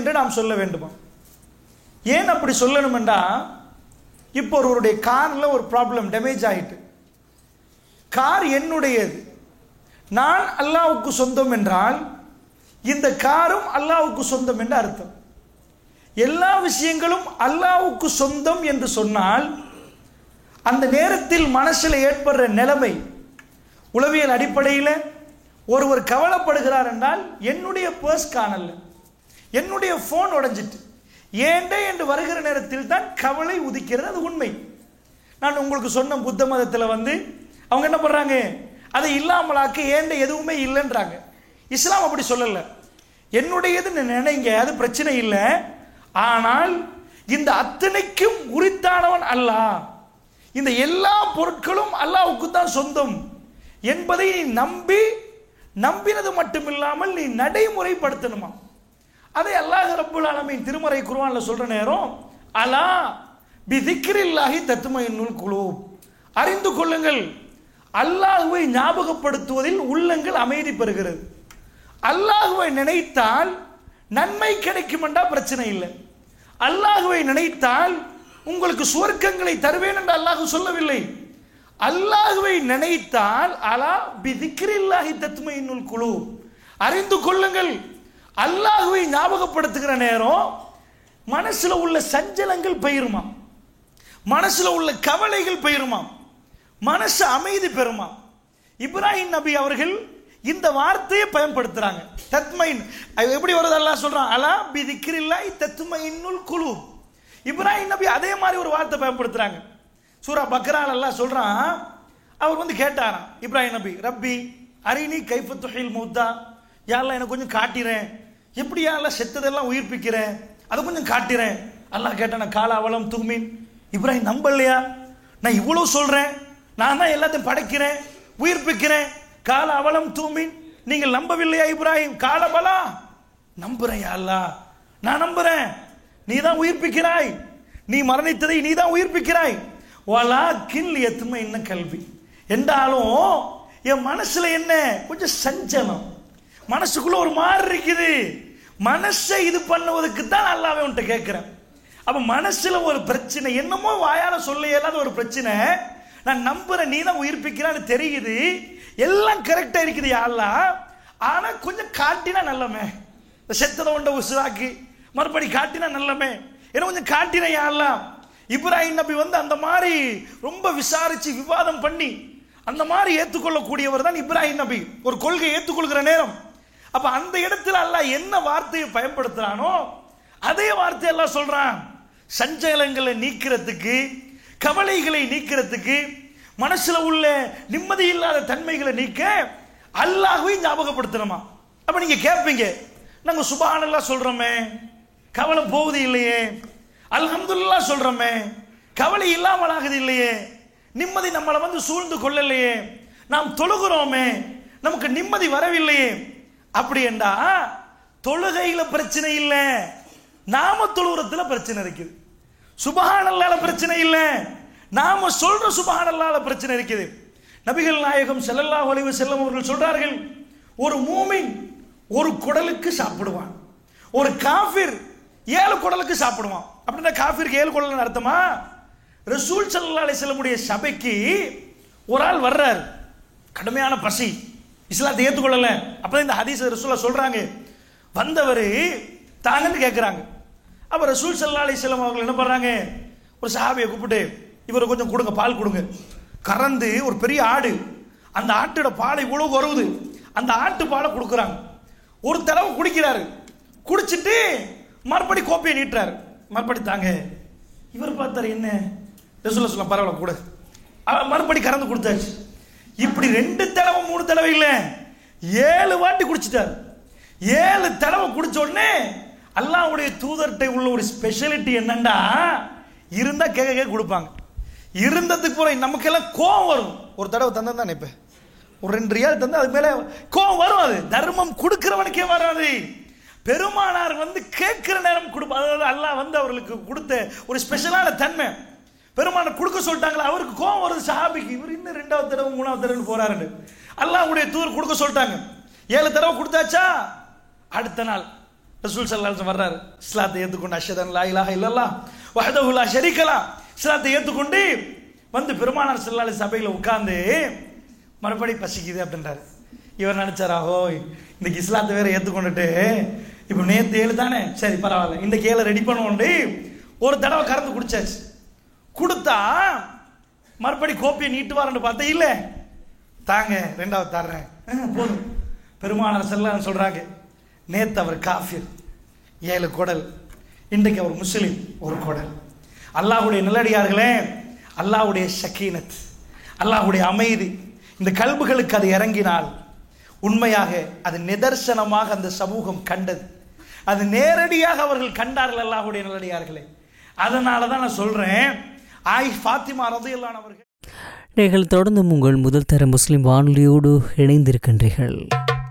என்று நாம் சொல்ல வேண்டுமா ஏன் அப்படி சொல்லணுமெண்டா இப்போ ஒருவருடைய காரில் ஒரு ப்ராப்ளம் டேமேஜ் ஆயிட்டு கார் என்னுடையது நான் அல்லாவுக்கு சொந்தம் என்றால் இந்த காரும் அல்லாவுக்கு சொந்தம் என்று அர்த்தம் எல்லா விஷயங்களும் அல்லாவுக்கு சொந்தம் என்று சொன்னால் அந்த நேரத்தில் மனசில் ஏற்படுற நிலைமை உளவியல் அடிப்படையில் ஒருவர் கவலைப்படுகிறார் என்றால் என்னுடைய பர்ஸ் காணல என்னுடைய ஃபோன் உடைஞ்சிட்டு ஏண்டே என்று வருகிற நேரத்தில் தான் கவலை உதிக்கிறது அது உண்மை நான் உங்களுக்கு சொன்ன புத்த மதத்தில் வந்து அவங்க என்ன பண்ணுறாங்க அதை இல்லாமலாக்க ஏண்ட எதுவுமே இல்லைன்றாங்க இஸ்லாம் அப்படி சொல்லலை என்னுடையதுன்னு நினைங்க அது பிரச்சனை இல்லை ஆனால் இந்த அத்தனைக்கும் உரித்தானவன் அல்லாஹ் இந்த எல்லா பொருட்களும் அல்லாவுக்கு தான் சொந்தம் என்பதை நீ நம்பி நம்பினது மட்டுமில்லாமல் நீ நடைமுறைப்படுத்தணுமா அதை அல்லாஹ் ரப்புல் ஆலமீன் திருமறை குர்ஆன்ல சொல்ற நேரம் அலா பிதிக்ரில்லாஹி தத்துமையினுள் குழு அறிந்து கொள்ளுங்கள் அல்லாஹுவை ஞாபகப்படுத்துவதில் உள்ளங்கள் அமைதி பெறுகிறது அல்லாஹுவை நினைத்தால் நன்மை கிடைக்கும் என்றா பிரச்சனை இல்லை அல்லாஹுவை நினைத்தால் உங்களுக்கு சுவர்க்கங்களை தருவேன் என்று அல்லாஹ் சொல்லவில்லை அல்லாஹுவை நினைத்தால் அலா பிதிக்ரில்லாஹி தத்துமையினுள் குழு அறிந்து கொள்ளுங்கள் அல்லாஹுவை ஞாபகப்படுத்துகிற நேரம் மனசுல உள்ள சஞ்சலங்கள் பெயருமா மனசுல உள்ள கவலைகள் பெயருமா மனசு அமைதி பெறுமா இப்ராஹிம் நபி அவர்கள் இந்த வார்த்தையை பயன்படுத்துறாங்க தத்மைன் அது எப்படி வருது அல்லாஹ் சொல்றான் அலா பி திக்ரில்லாஹி தத்மைனுல் குலு இப்ராஹிம் நபி அதே மாதிரி ஒரு வார்த்தை பயன்படுத்துறாங்க சூரா பக்ரால் அல்லாஹ் சொல்றான் அவர் வந்து கேட்டாராம் இப்ராஹிம் நபி ரப்பி அரினி கைஃப துஹில் மூத்தா யாரெல்லாம் எனக்கு கொஞ்சம் காட்டிறேன் எப்படி யாரெல்லாம் செத்ததெல்லாம் உயிர்ப்பிக்கிறேன் அதை கொஞ்சம் காட்டிறேன் அல்லாஹ் கேட்டான கால அவலம் தூமின் இப்ராஹிம் நம்பலையா நான் இவ்வளவு சொல்றேன் நான் தான் எல்லாத்தையும் படைக்கிறேன் உயிர்ப்பிக்கிறேன் கால அவலம் தூமின் நீங்கள் நம்பவில்லையா இப்ராஹிம் காலபலா நம்புறேன் யா அல்லாஹ் நான் நம்புறேன் நீ தான் உயிர்ப்பிக்கிறாய் நீ மரணித்ததை நீ தான் உயிர்ப்பிக்கிறாய் வலா கில் எத்துமை என்ன கல்வி என்றாலும் என் மனசுல என்ன கொஞ்சம் சஞ்சலம் மனசுக்குள்ள ஒரு மாதிரி இருக்குது மனசை இது பண்ணுவதற்கு தான் அல்லாவே உன்கிட்ட கேட்கிறேன் அப்ப மனசுல ஒரு பிரச்சனை என்னமோ வாயால சொல்ல இயலாத ஒரு பிரச்சனை நான் நம்புறேன் நீ தான் உயிர்ப்பிக்கிறான்னு தெரியுது எல்லாம் கரெக்டா இருக்குது யாழ்லா ஆனா கொஞ்சம் காட்டினா நல்லமே இந்த செத்ததை உண்ட உசுராக்கி மறுபடி காட்டினா நல்லமே என்ன கொஞ்சம் காட்டின யாழ்லாம் இப்ராஹிம் நபி வந்து அந்த மாதிரி ரொம்ப விசாரிச்சு விவாதம் பண்ணி அந்த மாதிரி ஏற்றுக்கொள்ளக்கூடியவர் தான் இப்ராஹிம் நபி ஒரு கொள்கை ஏற்றுக்கொள்கிற நேரம் அப்ப அந்த இடத்துல அல்லாஹ் என்ன வார்த்தையை பயன்படுத்துறானோ அதே வார்த்தை எல்லாம் சொல்றான் சஞ்சலங்களை நீக்கிறதுக்கு கவலைகளை நீக்கிறதுக்கு மனசுல உள்ள நிம்மதி இல்லாத தன்மைகளை நீக்க அல்லாஹ்வை ஞாபகப்படுத்தணுமா அப்ப நீங்க கேட்பீங்க நாங்க சுபஹானல்லாஹ் சொல்றோமே கவலை போகுது இல்லையே அல்ஹம்துலில்லாஹ் சொல்றோமே கவலை இல்லாமல் ஆகுது இல்லையே நிம்மதி நம்மளை வந்து சூழ்ந்து கொள்ளலையே நாம் தொழுகிறோமே நமக்கு நிம்மதி வரவில்லையே அப்படி என்றா தொழுகையில பிரச்சனை இல்லை நாம தொழுகிறதுல பிரச்சனை இருக்குது சுபஹானல்லால பிரச்சனை இல்லை நாம சொல்ற சுபஹானல்லால பிரச்சனை இருக்குது நபிகள் நாயகம் ஸல்லல்லாஹு அலைஹி வஸல்லம் அவர்கள் சொல்றார்கள் ஒரு மூமின் ஒரு குடலுக்கு சாப்பிடுவான் ஒரு காஃபிர் ஏழு குடலுக்கு சாப்பிடுவான் அப்படின்னா காஃபிருக்கு ஏழு குடல் அர்த்தமா ரசூல் ஸல்லல்லாஹு அலைஹி வஸல்லமுடைய சபைக்கு ஒரு ஆள் வர்றார் கடுமையான பசி இஸ்லாத்தை ஏற்றுக்கொள்ளல அப்பதான் இந்த ஹதீஸ் ரசூலா சொல்றாங்க வந்தவர் தாங்கன்னு கேட்குறாங்க அப்ப ரசூல் ஸல்லல்லாஹு அலைஹி வஸல்லம் அவர்கள் என்ன பண்றாங்க ஒரு சஹாபியை கூப்பிட்டு இவரை கொஞ்சம் கொடுங்க பால் கொடுங்க கறந்து ஒரு பெரிய ஆடு அந்த ஆட்டோட பால் இவ்வளவு வருது அந்த ஆட்டு பாலை கொடுக்குறாங்க ஒரு தடவை குடிக்கிறாரு குடிச்சிட்டு மறுபடி கோப்பையை நீட்டுறாரு மறுபடி தாங்க இவர் பார்த்தாரு என்ன ரசூலா சொல்ல பரவாயில்ல கூட அவர் மறுபடி கறந்து கொடுத்தாச்சு இப்படி ரெண்டு தடவை மூணு தடவை இல்லை ஏழு வாட்டி குடிச்சிட்டாரு ஏழு தடவை குடிச்ச உடனே அல்லாஹ்வுடைய தூதர்கிட்ட உள்ள ஒரு ஸ்பெஷாலிட்டி என்னண்டா இருந்தா கேட்க கேட்க கொடுப்பாங்க இருந்ததுக்கு போற நமக்கெல்லாம் கோவம் வரும் ஒரு தடவை தந்தா தானே இப்ப ஒரு ரெண்டு ரியால் தந்தா அது மேல கோவம் வரும் அது தர்மம் கொடுக்கிறவனுக்கே வராது பெருமானார் வந்து கேட்கிற நேரம் கொடுப்பா அதாவது அல்லாஹ் வந்து அவர்களுக்கு கொடுத்த ஒரு ஸ்பெஷலான தன்மை பெருமானார் கொடுக்க சொல்லிட்டாங்களா அவருக்கு கோவம் வருது சஹாபிக்கு இவர் இன்னும் ரெண்டாவது தடவை மூணாவது தடவை போறாருன்னு அல்லாஹ்வுடைய தூர் கொடுக்க சொல்லிட்டாங்க ஏழு தடவை கொடுத்தாச்சா அடுத்த நாள் ரசூல் சல்லாஹ் வர்றாரு இஸ்லாத்தை ஏற்றுக்கொண்டு அஷதன் லா இலாஹ இல்லல்லா வஹதஹு லா ஷரீகலா இஸ்லாத்தை ஏற்றுக்கொண்டு வந்து பெருமானார் செல்லாலி சபையில் உட்கார்ந்து மறுபடி பசிக்குது அப்படின்றாரு இவர் நினைச்சாரா ஓ இன்னைக்கு இஸ்லாத்தை வேற ஏற்றுக்கொண்டுட்டு இப்போ நேற்று ஏழு தானே சரி பரவாயில்ல இந்த கேளை ரெடி பண்ணுவோண்டு ஒரு தடவை கறந்து குடிச்சாச்சு கொடுத்தா மறுபடி கோப்பியை நீட்டுவாருன்னு பார்த்தா இல்லை தாங்க ரெண்டாவது தர்றேன் ஆ, போதும் பெருமானார் செல்லாம் சொல்றாங்க நேத்து அவர் காஃபிர் ஏழு குடல் இன்றைக்கு அவர் முஸ்லிம் ஒரு குடல் அல்லாஹ்வுடைய நல்லடியார்களே அல்லாஹ்வுடைய ஷக்கீனத் அல்லாஹ்வுடைய அமைதி இந்த கல்புகளுக்கு அது இறங்கினால் உண்மையாக அது நிதர்சனமாக அந்த சமூகம் கண்டது அது நேரடியாக அவர்கள் கண்டார்கள் அல்லாஹ்வுடைய நல்லடியார்களே அதனால தான் நான் சொல்றேன் ஆய் ஃபாத்திமா ரதையில்லானவர்கள் நீங்கள் தொடர்ந்தும் உங்கள் முதல் தர முஸ்லிம் வானொலியோடு இணைந்திருக்கின்றீர்கள்